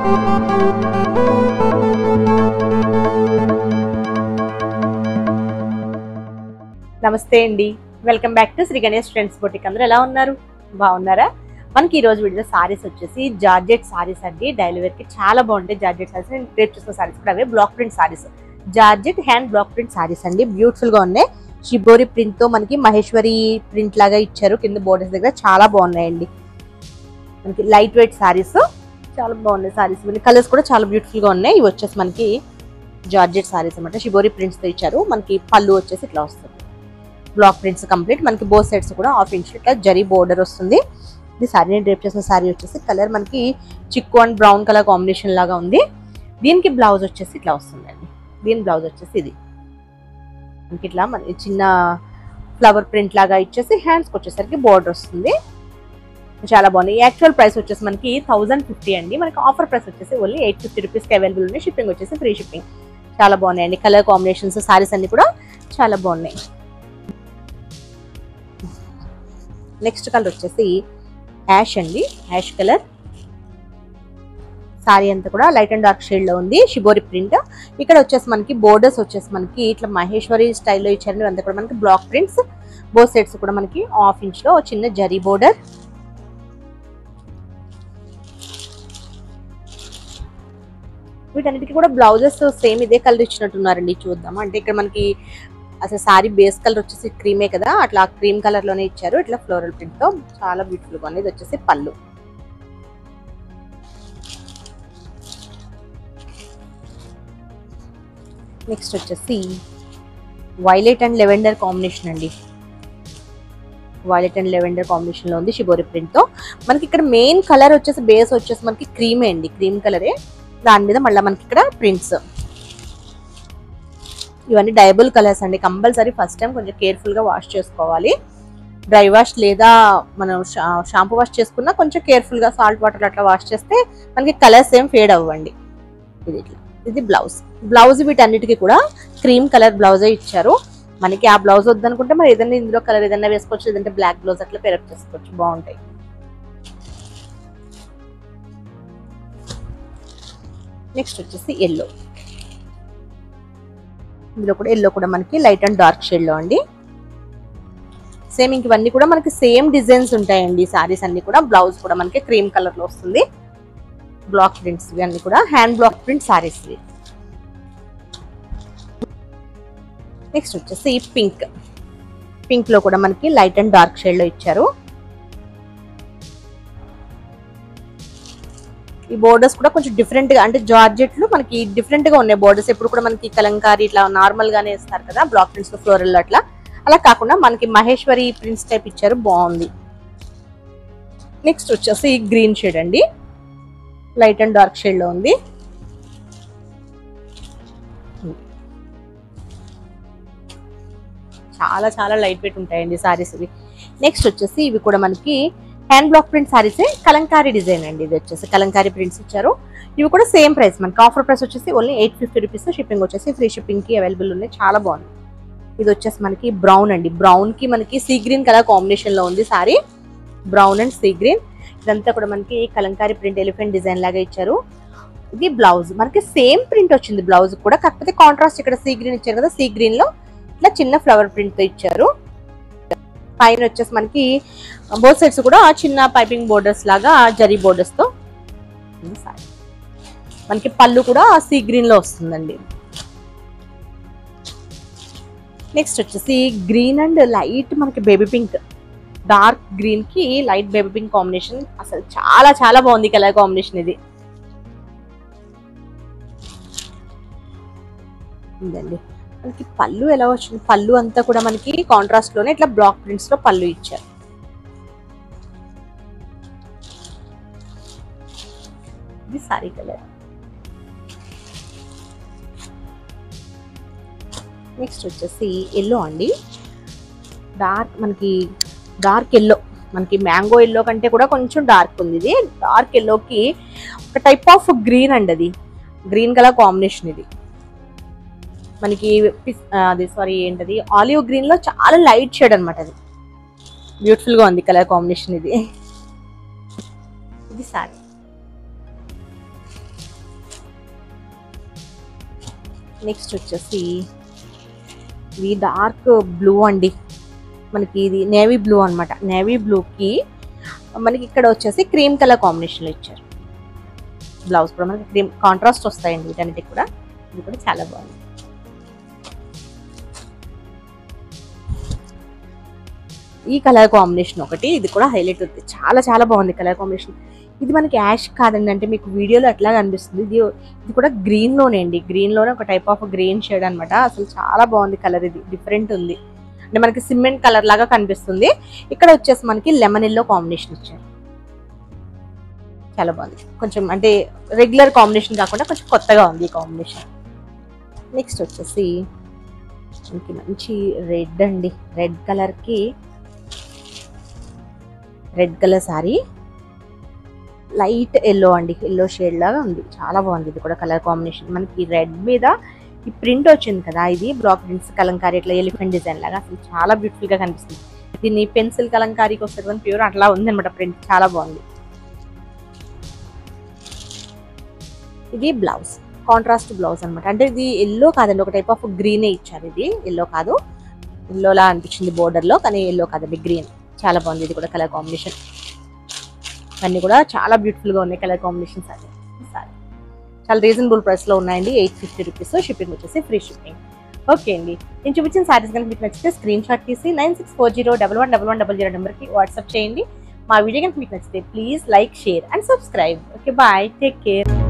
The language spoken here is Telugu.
నమస్తే అండి welcome back to Shri Ganesh friends boutique అందరూ ఎలా ఉన్నారు బాగున్నారా మనకి ఈ రోజు వీడియో సారీస్ వచ్చేసి జార్జెట్ సారీస్ అండి డైలీ వేర్ కి చాలా బాగుంటాయి జార్జెట్ సారీస్ నేను రేపు చూసిన సారీస్ కూడా అవే block print saris georgette hand block print saris అండి బ్యూటిఫుల్ గా ఉన్నాయి షిబోరి ప్రింట్ తో మనకి మహేశ్వరి ప్రింట్ లాగా ఇచ్చారు కింద బోర్డర్స్ దగ్గర చాలా బాగున్నాయండి మనకి లైట్ వెయిట్ సారీస్ చాలా బాగున్నాయి సారీస్ కలర్స్ కూడా చాలా బ్యూటిఫుల్ గా ఉన్నాయి ఇవి వచ్చేసి మనకి జార్జెట్ సారీస్ అనమాట షిబోరి ప్రింట్స్ తో ఇచ్చారు మనకి పళ్ళు వచ్చేసి ఇట్లా వస్తుంది బ్లాక్ ప్రింట్స్ కంప్లీట్ మనకి బోత్ సైడ్స్ కూడా హాఫ్ ఇంచ్ ఇట్లా జరీ బోర్డర్ వస్తుంది ఇది సారీ నేను డ్రేప్ చేసిన సారీ వచ్చేసి కలర్ మనకి చిక్కు అండ్ బ్రౌన్ కలర్ కాంబినేషన్ లాగా ఉంది దీనికి బ్లౌజ్ వచ్చేసి ఇట్లా వస్తుందండి దీని బ్లౌజ్ వచ్చేసి ఇది మనకి ఇట్లా మన చిన్న ఫ్లవర్ ప్రింట్ లాగా ఇచ్చేసి హ్యాండ్స్కి వచ్చేసరికి బోర్డర్ వస్తుంది చాలా బాగుంది యాక్చువల్ ప్రైస్ వచ్చేసి మనకి థౌసండ్ ఫిఫ్టీ అండి మనకి ఆఫర్ ప్రైస్ వచ్చేసి ఓన్లీ ఎయిట్ ఫిఫ్టీ రూపీస్కి అవైలబుల్ ఉన్నాయి షిప్పింగ్ వచ్చేసి ఫ్రీ షిప్పింగ్ చాలా బాగున్నాయండి కలర్ కాంబినేషన్స్ సారీస్ అన్ని కూడా చాలా బాగున్నాయి నెక్స్ట్ కలర్ వచ్చేసి యాష్ అండి యాష్ కలర్ సారీ అంతా కూడా లైట్ అండ్ డార్క్ షేడ్ లో ఉంది షిబోరి ప్రింట్ ఇక్కడ వచ్చేసి మనకి బోర్డర్స్ వచ్చేసి మనకి ఇట్లా మహేశ్వరి స్టైల్లో ఇచ్చారు అంతా కూడా మనకి బ్లాక్ ప్రింట్స్ బోత్ సైడ్స్ కూడా మనకి హాఫ్ ఇంచ్ లో చిన్న జరీ బోర్డర్ వీటన్నిటికీ కూడా బ్లౌజెస్ సేమ్ ఇదే కలర్ ఇచ్చినట్టున్నారండి చూద్దాం అంటే ఇక్కడ మనకి అసలు సారీ బేస్ కలర్ వచ్చేసి క్రీమే కదా అట్లా క్రీమ్ కలర్ లోనే ఇచ్చారు ఇట్లా ఫ్లోరల్ ప్రింట్ తో చాలా బ్యూటిఫుల్ గా ఉంది ఇది వచ్చేసి పళ్ళు నెక్స్ట్ వచ్చేసి వైలెట్ అండ్ లెవెండర్ కాంబినేషన్ అండి వైలెట్ అండ్ లెవెండర్ కాంబినేషన్ లో ఉంది షిబోరి ప్రింట్ తో మనకి ఇక్కడ మెయిన్ కలర్ వచ్చేసి బేస్ వచ్చేసి మనకి క్రీమే అండి క్రీమ్ కలరే దాని మీద మళ్ళీ మనకి ఇక్కడ ప్రింట్స్ ఇవన్నీ డైబుల్ కలర్స్ అండి కంపల్సరీ ఫస్ట్ టైం కొంచెం కేర్ఫుల్ గా వాష్ చేసుకోవాలి డ్రై వాష్ లేదా మనం షాంపూ వాష్ చేసుకున్నా కొంచెం కేర్ఫుల్ గా సాల్ట్ వాటర్ అట్లా వాష్ చేస్తే మనకి కలర్స్ ఏం ఫేడ్ అవ్వండి ఇది ఇట్లా ఇది బ్లౌజ్ బ్లౌజ్ వీటన్నిటికీ కూడా క్రీమ్ కలర్ బ్లౌజే ఇచ్చారు మనకి ఆ బ్లౌజ్ వద్దనుకుంటే మరి ఏదైనా ఇందులో కలర్ ఏదైనా వేసుకోవచ్చు లేదంటే బ్లాక్ బ్లౌజ్ అట్లా పెరప్ చేసుకోవచ్చు బాగుంటాయి నెక్స్ట్ వచ్చేసి ఎల్లో ఇందులో కూడా ఎల్లో కూడా మనకి లైట్ అండ్ డార్క్ షేడ్ లో అండి సేమ్ ఇంక ఇవన్నీ కూడా మనకి సేమ్ డిజైన్స్ ఉంటాయండి సారీస్ అన్ని కూడా బ్లౌజ్ కూడా మనకి క్రీమ్ కలర్ లో వస్తుంది బ్లాక్ ప్రింట్స్ ఇవన్నీ కూడా హ్యాండ్ బ్లాక్ ప్రింట్ సారీస్ ఇవి నెక్స్ట్ వచ్చేసి పింక్ పింక్ లో కూడా మనకి లైట్ అండ్ డార్క్ షేడ్ లో ఇచ్చారు ఈ బోర్డర్స్ కూడా కొంచెం డిఫరెంట్ గా అంటే జార్జెట్లు మనకి డిఫరెంట్ గా ఉన్నాయి బోర్డర్స్ ఎప్పుడు కూడా మనకి కలంకారీ ఇట్లా నార్మల్ గానే ఇస్తారు కదా బ్లాక్ ప్రింట్స్ ఫ్లోరల్ అట్లా అలా కాకుండా మనకి మహేశ్వరి ప్రింట్స్ టైప్ ఇచ్చారు బాగుంది నెక్స్ట్ వచ్చేసి గ్రీన్ షేడ్ అండి లైట్ అండ్ డార్క్ షేడ్ లో ఉంది చాలా చాలా లైట్ వెయిట్ ఉంటాయండి సారీస్ ఇవి నెక్స్ట్ వచ్చేసి ఇవి కూడా మనకి హ్యాండ్ బ్లాక్ ప్రింట్ సారీసే కలంకారీ డిజైన్ అండి ఇది వచ్చేసి కలంకారీ ప్రింట్స్ ఇచ్చారు ఇవి కూడా సేమ్ ప్రైస్ మనకి ఆఫర్ ప్రైస్ వచ్చేసి only eight fifty rupees shipping వచ్చేసి ఫ్రీ షిప్పింగ్ కి అవైలబుల్ ఉన్నాయి చాలా బాగుంది ఇది వచ్చేసి మనకి బ్రౌన్ అండి బ్రౌన్ కి మనకి సీ గ్రీన్ కలర్ కాంబినేషన్ లో ఉంది sari brown and sea green ఇదంతా కూడా మనకి కలంకారీ ప్రింట్ ఎలిఫెంట్ డిజైన్ లాగా ఇచ్చారు ఇది బ్లౌజ్ మనకి సేమ్ ప్రింట్ వచ్చింది బ్లౌజ్ కూడా కాకపోతే కాంట్రాస్ట్ ఇక్కడ సీ గ్రీన్ ఇచ్చారు కదా సీ గ్రీన్ లో ఇట్లా చిన్న ఫ్లవర్ ప్రింట్ తో ఇచ్చారు పైన వచ్చేసి మనకి బోత్ సైడ్స్ కూడా చిన్న పైపింగ్ బోర్డర్స్ లాగా జరీ బోర్డర్స్ తో ఉంది సారీ మనకి పళ్ళు కూడా సీ గ్రీన్ లో వస్తుందండి నెక్స్ట్ వచ్చేసి గ్రీన్ అండ్ లైట్ మనకి బేబీ పింక్ డార్క్ గ్రీన్ కి లైట్ బేబీ పింక్ కాంబినేషన్ అసలు చాలా చాలా బాగుంది కలర్ కాంబినేషన్ ఇది ఉందండి మనకి పళ్ళు ఎలా వచ్చింది పళ్ళు అంతా కూడా మనకి కాంట్రాస్ట్ లోనే ఇట్లా బ్లాక్ ప్రింట్స్ లో పళ్ళు ఇచ్చారు ఇది సారీ కలర్ నెక్స్ట్ వచ్చేసి ఎల్లో అండి డార్క్ మనకి డార్క్ ఎల్లో మనకి మ్యాంగో ఎల్లో కంటే కూడా కొంచెం డార్క్ ఉంది ఇది డార్క్ ఎల్లోకి ఒక టైప్ ఆఫ్ గ్రీన్ అండి అది గ్రీన్ కలర్ కాంబినేషన్ ఇది మనకి పిస్- ఆ, అది సారీ ఏంటది ఆలివ్ గ్రీన్ లో చాలా లైట్ షేడ్ అనమాట అది బ్యూటిఫుల్ గా ఉంది కలర్ కాంబినేషన్ ఇది ఇది సారీ నెక్స్ట్ వచ్చేసి ఇది డార్క్ బ్లూ అండి మనకి ఇది నేవీ బ్లూ అన్నమాట నేవీ బ్లూకి మనకి ఇక్కడ వచ్చేసి క్రీమ్ కలర్ కాంబినేషన్లో ఇచ్చారు బ్లౌజ్ కూడా మనకి క్రీమ్ కాంట్రాస్ట్ వస్తాయండి వీటన్నిటికి కూడా ఇది కూడా చాలా బాగుంది ఈ కలర్ కాంబినేషన్ ఒకటి ఇది కూడా హైలైట్ అవుతుంది చాలా చాలా బాగుంది కలర్ కాంబినేషన్ ఇది మనకి యాష్ కాదండి అంటే మీకు వీడియోలో ఎట్లా కనిపిస్తుంది ఇది ఇది కూడా గ్రీన్ లోనే అండి గ్రీన్ లోనే ఒక టైప్ ఆఫ్ గ్రీన్ షేడ్ అన్నమాట అసలు చాలా బాగుంది కలర్ ఇది డిఫరెంట్ ఉంది అంటే మనకి సిమెంట్ కలర్ లాగా కనిపిస్తుంది ఇక్కడ వచ్చేసి మనకి లెమన్ ఎల్లో కాంబినేషన్ ఇచ్చారు చాలా బాగుంది కొంచెం అంటే రెగ్యులర్ కాంబినేషన్ కాకుండా కొంచెం కొత్తగా ఉంది ఈ కాంబినేషన్ నెక్స్ట్ వచ్చేసి మనకి మంచి రెడ్ అండి రెడ్ కలర్కి red colour sari light yellow అండి ఎల్లో షేడ్ లాగా ఉంది చాలా బాగుంది ఇది కూడా కలర్ కాంబినేషన్ మనకి రెడ్ మీద ఈ ప్రింట్ వచ్చింది కదా ఇది బ్లాక్ ప్రింట్స్ కలంకారీ ఇట్లా ఎలిఫెంట్ డిజైన్ లాగా అసలు చాలా బ్యూటిఫుల్ గా కనిపిస్తుంది దీన్ని పెన్సిల్ కలంకారీకి వస్తుంది ప్యూర్ అట్లా ఉంది అనమాట ప్రింట్ చాలా బాగుంది ఇది బ్లౌజ్ కాంట్రాస్ట్ బ్లౌజ్ అన్నమాట అంటే ఇది ఎల్లో కాదండి ఒక టైప్ ఆఫ్ గ్రీనే ఇచ్చారు ఇది ఎల్లో కాదు ఎల్లోలా అనిపించింది border లో కానీ ఎల్లో కాదండి గ్రీన్ చాలా బాగుంది ఇది కూడా కలర్ కాంబినేషన్ అన్నీ కూడా చాలా బ్యూటిఫుల్ గా ఉన్నాయి కలర్ కాంబినేషన్స్ అన్ని సారీ చాలా రీజనబుల్ ప్రైస్ లో ఉన్నాయండి ఎయిట్ ఫిఫ్టీ రూపీస్ షిప్పింగ్ వచ్చేసి ఫ్రీ షిప్పింగ్ ఓకే అండి నేను చూపించిన సారీస్ కనుక మీకు నచ్చితే స్క్రీన్ షాట్ తీసి nine six four zero double one double one double zero నెంబర్కి వాట్సాప్ చేయండి మా వీడియో కనుక మీకు నచ్చితే please like share and subscribe okay bye take care